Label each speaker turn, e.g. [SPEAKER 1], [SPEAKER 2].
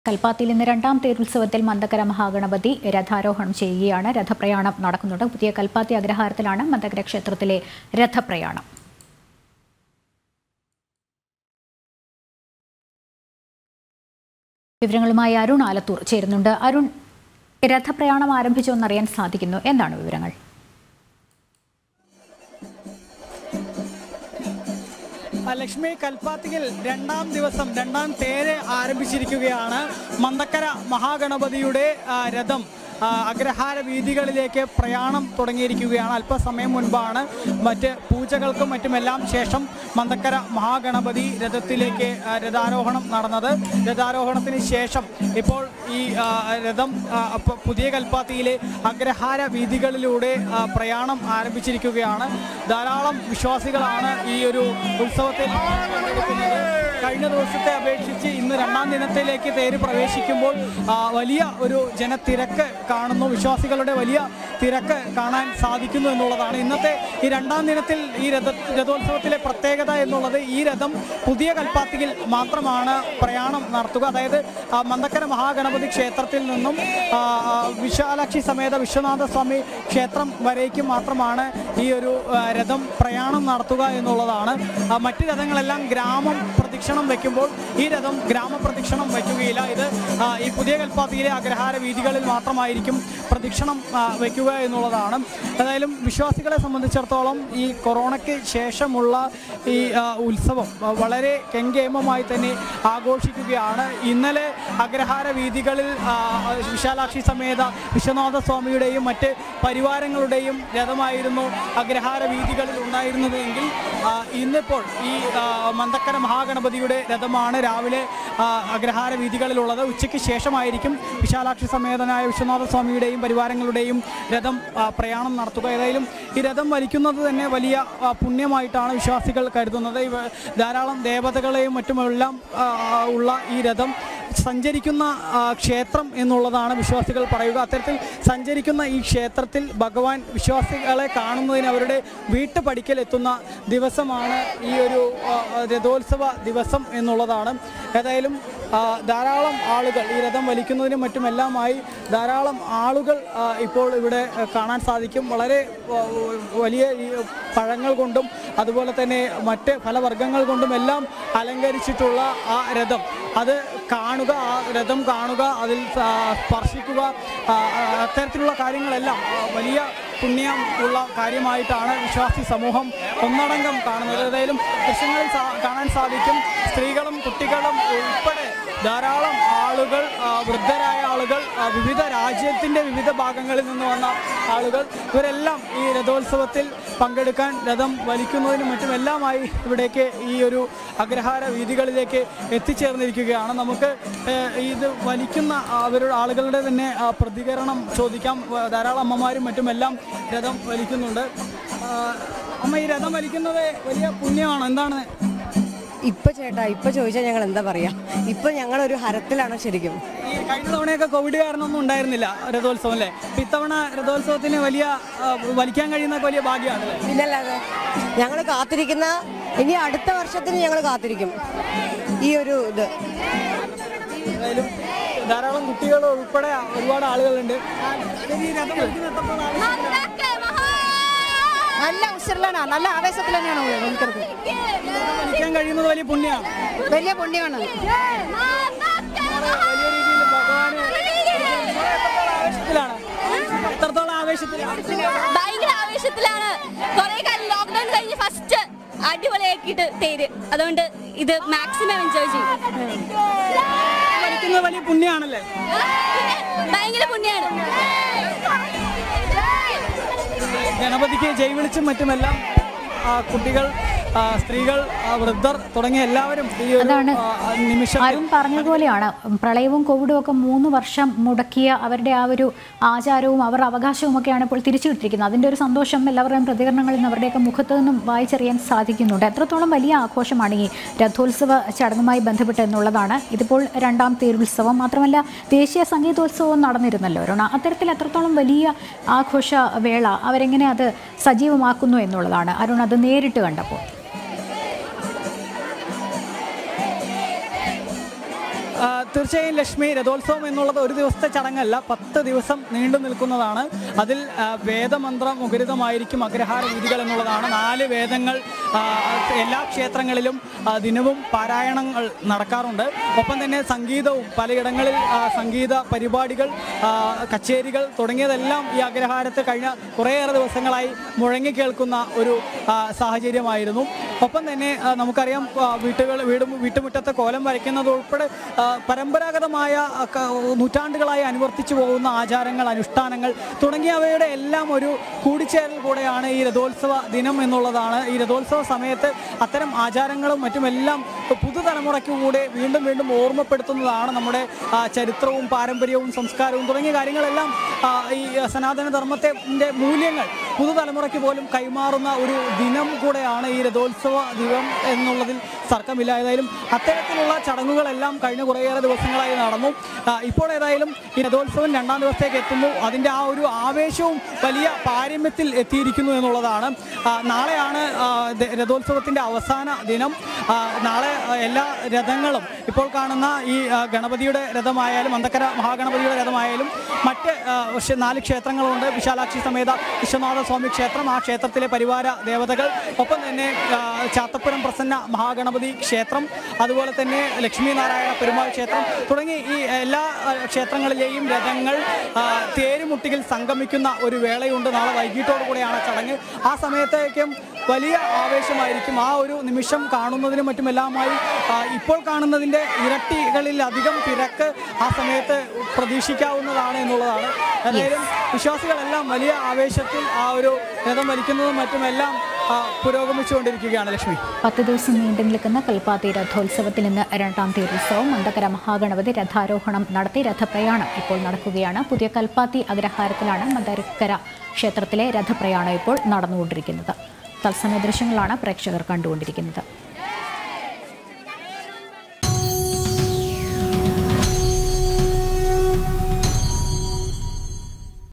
[SPEAKER 1] കൽപ്പാത്തിയിൽ ഇന്ന് രണ്ടാം തേരുത്സവത്തിൽ മന്ദക്കര മഹാഗണപതി രഥാരോഹണം ചെയ്യുകയാണ് രഥപ്രയാണം നടക്കുന്നുണ്ട് പുതിയ കൽപ്പാത്തി അഗ്രഹാരത്തിലാണ് മന്ദക്കര ക്ഷേത്രത്തിലെ രഥപ്രയാണം വിവരങ്ങളുമായി അരുൺ ആലത്തൂർ ചേരുന്നുണ്ട് അരുൺ രഥപ്രയാണം ആരംഭിച്ചോ എന്നറിയാൻ സാധിക്കുന്നു എന്താണ് വിവരങ്ങൾ
[SPEAKER 2] ആ, ലക്ഷ്മി കൽപ്പാത്തിയിൽ രണ്ടാം ദിവസം രണ്ടാം തേര് ആരംഭിച്ചിരിക്കുകയാണ് മന്ദക്കര മഹാഗണപതിയുടെ ആ, രഥം ആ, അഗ്രഹാര വീതികളിലേക്ക് പ്രയാണം തുടങ്ങിയിരിക്കുകയാണ് അല്പസമയം മുൻപാണ് മറ്റ് പൂജകൾക്കും മറ്റുമെല്ലാം ശേഷം മന്ദക്കര മഹാഗണപതി രഥത്തിലേക്ക് ആ, രഥാരോഹണം നടന്നത് രഥാരോഹണത്തിന് ശേഷം ഇപ്പോൾ ഈ ആ, രഥം ആ, അപ്പ- പുതിയ കൽപ്പാത്തിയിലെ അഗ്രഹാര വീതികളിലൂടെ ആ, പ്രയാണം ആരംഭിച്ചിരിക്കുകയാണ് ധാരാളം വിശ്വാസികളാണ് ഈ ഒരു ഉത്സവത്തിൽ പങ്കെടുക്കുന്നത് കഴിഞ്ഞ ദിവസത്തെ അപേക്ഷിച്ച് ഇന്ന് രണ്ടാം ദിനത്തിലേക്ക് തേര് പ്രവേശിക്കുമ്പോൾ ആ, വലിയ ഒരു ജനത്തിരക്ക് കാണുന്നു വിശ്വാസികളുടെ വലിയ തിരക്ക് കാണാൻ സാധിക്കുന്നു എന്നുള്ളതാണ് ഇന്നത്തെ ഈ രണ്ടാം ദിനത്തിൽ ഈ രഥ രഥോത്സവത്തിലെ പ്രത്യേകത എന്നുള്ളത് ഈ രഥം പുതിയ കൽപ്പാത്തിയിൽ മാത്രമാണ് പ്രയാണം നടത്തുക അതായത് ആ, മന്ദക്കര മഹാഗണപതി ക്ഷേത്രത്തിൽ നിന്നും ആ, ആ, വിശാലാക്ഷി സമേത വിശ്വനാഥ സ്വാമി ക്ഷേത്രം വരേക്കും മാത്രമാണ് ഈ ഒരു ആ, രഥം പ്രയാണം നടത്തുക എന്നുള്ളതാണ് ആ, മറ്റ് രഥങ്ങളെല്ലാം ഗ്രാമം പ്രദക്ഷിണം വയ്ക്കുമ്പോൾ ഈ രഥം ഗ്രാമപ്രദക്ഷിണം വയ്ക്കുകയില്ല ഇത് ആ, ഈ പുതിയ കൽപ്പാത്തിയിലെ അഗ്രഹാര വീതികളിൽ മാത്രമായിരിക്കും പ്രദക്ഷിണം ആ, വയ്ക്കുക എന്നുള്ളതാണ് ഏതായാലും വിശ്വാസികളെ സംബന്ധിച്ചിടത്തോളം ഈ കൊറോണയ്ക്ക് ശേഷമുള്ള ഈ ആ, ഉത്സവം ആ, വളരെ കെങ്കേമമായി തന്നെ ആഘോഷിക്കുകയാണ് ഇന്നലെ അഗ്രഹാര വീതികളിൽ ആ, വിശാലാക്ഷി സമേത വിശ്വനാഥ സ്വാമിയുടെയും മറ്റ് പരിവാരങ്ങളുടെയും രഥമായിരുന്നു അഗ്രഹാര വീതികളിൽ ഉണ്ടായിരുന്നത് എങ്കിൽ ആ, ഇന്നിപ്പോൾ ഈ ആ, മന്ദക്കര മഹാഗണപതിയുടെ രഥമാണ് രാവിലെ ആ, അഗ്രഹാര വീതികളിലുള്ളത് ഉച്ചയ്ക്ക് ശേഷമായിരിക്കും വിശാലാക്ഷി സമേതനായ വിശ്വനാഥ സ്വാമിയുടെയും പരിവാരങ്ങളുടെയും രഥം ആ, പ്രയാണം നടത്തുക ഏതായാലും ഈ രഥം വലിക്കുന്നത് തന്നെ വലിയ ആ, പുണ്യമായിട്ടാണ് വിശ്വാസികൾ കരുതുന്നത് ഇവ ധാരാളം ദേവതകളെയും മറ്റുമെല്ലാം ആ, ഉള്ള ഈ രഥം സഞ്ചരിക്കുന്ന ആ, ക്ഷേത്രം എന്നുള്ളതാണ് വിശ്വാസികൾ പറയുക അത്തരത്തിൽ സഞ്ചരിക്കുന്ന ഈ ക്ഷേത്രത്തിൽ ഭഗവാൻ വിശ്വാസികളെ കാണുന്നതിന് അവരുടെ വീട്ടുപടിക്കൽ എത്തുന്ന ദിവസമാണ് ഈ ഒരു ആ, രഥോത്സവ ദിവസം എന്നുള്ളതാണ് ഏതായാലും ആ, ധാരാളം ആളുകൾ ഈ രഥം വലിക്കുന്നതിനും മറ്റുമെല്ലാമായി ധാരാളം ആളുകൾ ആ, ഇപ്പോൾ ഇവിടെ ആ, കാണാൻ സാധിക്കും വളരെ ആ, വലിയ ഈ പഴങ്ങൾ കൊണ്ടും അതുപോലെ തന്നെ മറ്റ് ഫലവർഗ്ഗങ്ങൾ കൊണ്ടും എല്ലാം അലങ്കരിച്ചിട്ടുള്ള ആ രഥം അത് കാണുക ആ രഥം കാണുക അതിൽ ആ, സ്പർശിക്കുക ആ, ആ, അത്തരത്തിലുള്ള കാര്യങ്ങളെല്ലാം ആ, വലിയ പുണ്യം ഉള്ള കാര്യമായിട്ടാണ് വിശ്വാസി സമൂഹം ഒന്നടങ്കം കാണുന്നത് ഏതായാലും ദൃശ്യങ്ങളിൽ സാ- കാണാൻ സാധിക്കും സ്ത്രീകളും കുട്ടികളും ഉൾപ്പെടെ ധാരാളം ആളുകൾ ആ, വൃദ്ധരായ ആളുകൾ ആ, വിവിധ രാജ്യത്തിൻ്റെ വിവിധ ഭാഗങ്ങളിൽ നിന്ന് വന്ന ആളുകൾ ഇവരെല്ലാം ഈ രഥോത്സവത്തിൽ പങ്കെടുക്കാൻ രഥം വലിക്കുന്നതിനും മറ്റുമെല്ലാമായി ഇവിടേക്ക് ഈ ഒരു അഗ്രഹാര വീതികളിലേക്ക് എത്തിച്ചേർന്നിരിക്കുകയാണ് നമുക്ക് ഏഹ്, ഇത് വലിക്കുന്ന അവരുടെ ആളുകളുടെ തന്നെ ആ, പ്രതികരണം ചോദിക്കാം വ- ധാരാളം അമ്മമാരും മറ്റുമെല്ലാം രഥം വലിക്കുന്നുണ്ട് ആ, അമ്മ ഈ രഥം വലിക്കുന്നത് വലിയ പുണ്യമാണ് എന്താണ്
[SPEAKER 3] ഇപ്പൊ ചേട്ടാ ഇപ്പൊ ചോദിച്ചാൽ ഞങ്ങൾ എന്താ പറയാ ഇപ്പൊ ഞങ്ങൾ ഒരു ഹരത്തിലാണ് ശരിക്കും
[SPEAKER 2] ഈ കഴിഞ്ഞ തവണയൊക്കെ കോവിഡ് കാരണമൊന്നും ഉണ്ടായിരുന്നില്ല രഥോത്സവം അല്ലേ അപ്പൊ ഇത്തവണ രഥോത്സവത്തിന് വലിയ ആ, വലിക്കാൻ കഴിയുന്നൊക്കെ വലിയ ഭാഗ്യമാണ് അല്ലേ
[SPEAKER 3] പിന്നല്ലാതെ ഞങ്ങൾ കാത്തിരിക്കുന്ന ഇനി അടുത്ത വർഷത്തിന് ഞങ്ങൾ കാത്തിരിക്കും ഈ ഒരു ഇത്
[SPEAKER 2] ഏതായാലും ധാരാളം കുട്ടികൾ ഉൾപ്പെടെ ഒരുപാട് ആളുകളുണ്ട് ശരി, ഈ രഥം വലിക്കുന്ന എത്രത്തോളം ആവശ്യത്തിലാണ്?
[SPEAKER 4] നല്ല ഉത്സരലാണ് നല്ല ആവേശത്തിൽ തന്നെയാണ് നിൽക്കുന്നത്
[SPEAKER 2] രഥം വലിക്കാൻ കഴിയുന്നത് വലിയ പുണ്യമാണ്
[SPEAKER 4] വലിയ പുണ്യമാണ്
[SPEAKER 2] വലിയ രീതിയിൽ ഭഗവാന് എത്രത്തോളം ആവേശത്തിലാണ് എത്രത്തോളം ആവേശത്തിലാണ്
[SPEAKER 5] ഭയങ്കര ആവേശത്തിലാണ് കുറെ കാലം ലോക്ക്ഡൌൺ കഴിഞ്ഞ് ഫസ്റ്റ് അടിപൊളിയാക്കിയിട്ട് തേര് അതുകൊണ്ട് ഇത് മാക്സിമം എൻജോയ് ചെയ്യും
[SPEAKER 2] വലിക്കുന്നത് വലിയ പുണ്യമാണല്ലേ
[SPEAKER 5] ഭയങ്കര പുണ്യാണ്
[SPEAKER 2] ഗണപതിക്ക് ജയ് വിളിച്ചും മറ്റുമെല്ലാം ആ, കുട്ടികൾ ആ, സ്ത്രീകൾ ആ, വൃദ്ധർ തുടങ്ങിയ എല്ലാവരും ഈ ഒരു
[SPEAKER 1] അതാണ്
[SPEAKER 2] ആ, നിമിഷം
[SPEAKER 1] അരുൺ പറഞ്ഞതുപോലെയാണ് പ്രളയവും കോവിഡും ഒക്കെ മൂന്ന് വർഷം മുടക്കിയ അവരുടെ ആ ഒരു ആചാരവും അവരുടെ അവകാശവും ഒക്കെയാണ് ഇപ്പോൾ തിരിച്ചു കിട്ടിയിരിക്കുന്നത് അതിൻ്റെ ഒരു സന്തോഷം എല്ലാവരുടെയും പ്രതികരണങ്ങളിൽ നിന്ന് അവരുടെയൊക്കെ മുഖത്ത് നിന്നും വായിച്ചറിയാൻ സാധിക്കുന്നുണ്ട് എത്രത്തോളം വലിയ ആഘോഷമാണ് ഈ രഥോത്സവ ചടങ്ങുമായി ബന്ധപ്പെട്ട് എന്നുള്ളതാണ് ഇതിപ്പോൾ രണ്ടാം തേരുത്സവം മാത്രമല്ല ദേശീയ സംഗീതോത്സവവും നടന്നിരുന്നല്ലോ അരുണ അത്തരത്തിൽ എത്രത്തോളം വലിയ ആഘോഷ വേള അവരെങ്ങനെ അത് സജീവമാക്കുന്നു എന്നുള്ളതാണ് അരുൺ അത് നേരിട്ട് കണ്ടപ്പോൾ
[SPEAKER 2] ആ, തീർച്ചയായും ലക്ഷ്മി രഥോത്സവം എന്നുള്ളത് ഒരു ദിവസത്തെ ചടങ്ങല്ല പത്ത് ദിവസം നീണ്ടു നിൽക്കുന്നതാണ് അതിൽ ആ, വേദമന്ത്ര മുഖരിതമായിരിക്കും അഗ്രഹാര വീതികൾ എന്നുള്ളതാണ് നാല് വേദങ്ങൾ ആ, എല്ലാ ക്ഷേത്രങ്ങളിലും ആ, ദിനവും പാരായണങ്ങൾ നടക്കാറുണ്ട് ഒപ്പം തന്നെ സംഗീതവും പലയിടങ്ങളിൽ ആ, സംഗീത പരിപാടികൾ ആ, കച്ചേരികൾ തുടങ്ങിയതെല്ലാം ഈ അഗ്രഹാരത്ത് കഴിഞ്ഞ കുറേയേറെ ദിവസങ്ങളായി മുഴങ്ങി കേൾക്കുന്ന ഒരു ആ, സാഹചര്യമായിരുന്നു ഒപ്പം തന്നെ ആ, നമുക്കറിയാം ആ, വീട്ടുകൾ വീട് വീട്ടുമുറ്റത്ത് കോലം വരയ്ക്കുന്നത് ഉൾപ്പെടെ ആ, പരമ്പരാഗതമായ ആ, ക- നൂറ്റാണ്ടുകളായി അനുവർത്തിച്ചു പോകുന്ന ആചാരങ്ങൾ അനുഷ്ഠാനങ്ങൾ തുടങ്ങിയവയുടെ എല്ലാം ഒരു കൂടിച്ചേരൽ കൂടെയാണ് ഈ രഥോത്സവ ദിനം എന്നുള്ളതാണ് ഈ രഥോത്സവ സമയത്ത് അത്തരം ആചാരങ്ങളും മറ്റുമെല്ലാം പുതുതലമുറയ്ക്ക് കൂടെ വീണ്ടും വീണ്ടും ഓർമ്മപ്പെടുത്തുന്നതാണ് നമ്മുടെ ആ, ചരിത്രവും പാരമ്പര്യവും സംസ്കാരവും തുടങ്ങിയ കാര്യങ്ങളെല്ലാം ആ, ഈ സനാതന ധർമ്മത്തിന്റെ മൂല്യങ്ങൾ പുതുതലമുറയ്ക്ക് പോലും കൈമാറുന്ന ഒരു ദിനം കൂടെയാണ് ഈ രഥോത്സവ ദിനം എന്നുള്ളതിൽ തർക്കമില്ല ഏതായാലും അത്തരത്തിലുള്ള ചടങ്ങുകളെല്ലാം കഴിഞ്ഞ കുറേയേറെ ദിവസങ്ങളായി നടന്നു ആ, ഇപ്പോൾ ഏതായാലും ഈ രഥോത്സവം രണ്ടാം ദിവസത്തേക്ക് എത്തുന്നു അതിൻ്റെ ആ ഒരു ആവേശവും വലിയ പാരമ്യത്തിൽ എത്തിയിരിക്കുന്നു എന്നുള്ളതാണ് ആ, നാളെയാണ് ആ, ദ- രഥോത്സവത്തിൻ്റെ അവസാന ദിനം ആ, നാളെ ആ, എല്ലാ രഥങ്ങളും ഇപ്പോൾ കാണുന്ന ഈ ആ, ഗണപതിയുടെ രഥമായാലും അന്തക്കര മഹാഗണപതിയുടെ രഥമായാലും മറ്റ് ആ, ക്ഷേ- നാല് ക്ഷേത്രങ്ങളുണ്ട് വിശാലാക്ഷി സമേത വിശ്വനാഥ സ്വാമി ക്ഷേത്രം ആ ക്ഷേത്രത്തിലെ പരിവാര ദേവതകൾ ഒപ്പം തന്നെ ആ, ചാത്തപ്പുരം പ്രസന്ന മഹാഗണപതി ക്ഷേത്രം അതുപോലെ തന്നെ ലക്ഷ്മി നാരായണ പെരുമാൾ ക്ഷേത്രം തുടങ്ങി ഈ എല്ലാ ആ, ക്ഷേത്രങ്ങളിലെയും രഥങ്ങൾ ആ, തേരുമുട്ടിയിൽ സംഗമിക്കുന്ന ഒരു വേളയുണ്ട് നാളെ വൈകിട്ടോടു കൂടെയാണ് ചടങ്ങ് ആ സമയത്തേക്കും വലിയ ആവേശമായിരിക്കും ആ ഒരു നിമിഷം കാണുന്നതിനും മറ്റുമെല്ലാമായി ആ, ഇപ്പോൾ കാണുന്നതിൻ്റെ ഇരട്ടികളിലധികം തിരക്ക് ആ സമയത്ത് പ്രതീക്ഷിക്കാവുന്നതാണ് എന്നുള്ളതാണ് ഏതായാലും വിശ്വാസികളെല്ലാം വലിയ ആവേശത്തിൽ ആ ഒരു രഥം വലിക്കുന്നതും മറ്റുമെല്ലാം ആ, പുരോഗമിച്ചുകൊണ്ടിരിക്കുകയാണ് ലക്ഷ്മി
[SPEAKER 1] പത്ത് ദിവസം നീണ്ടു നിൽക്കുന്ന കൽപ്പാത്തി രഥോത്സവത്തിൽ ഇന്ന് രണ്ടാം തീരുത്സവം മന്ദകര മഹാഗണപതി രഥാരോഹണം നടത്തി രഥപ്രയാണം ഇപ്പോൾ നടക്കുകയാണ് പുതിയ കൽപ്പാത്തി അഗ്രഹാരത്തിലാണ് മന്ദക്കര ക്ഷേത്രത്തിലെ രഥപ്രയാണം ഇപ്പോൾ നടന്നുകൊണ്ടിരിക്കുന്നത് തത്സമയ ദൃശ്യങ്ങളാണ് പ്രേക്ഷകർ കണ്ടുകൊണ്ടിരിക്കുന്നത്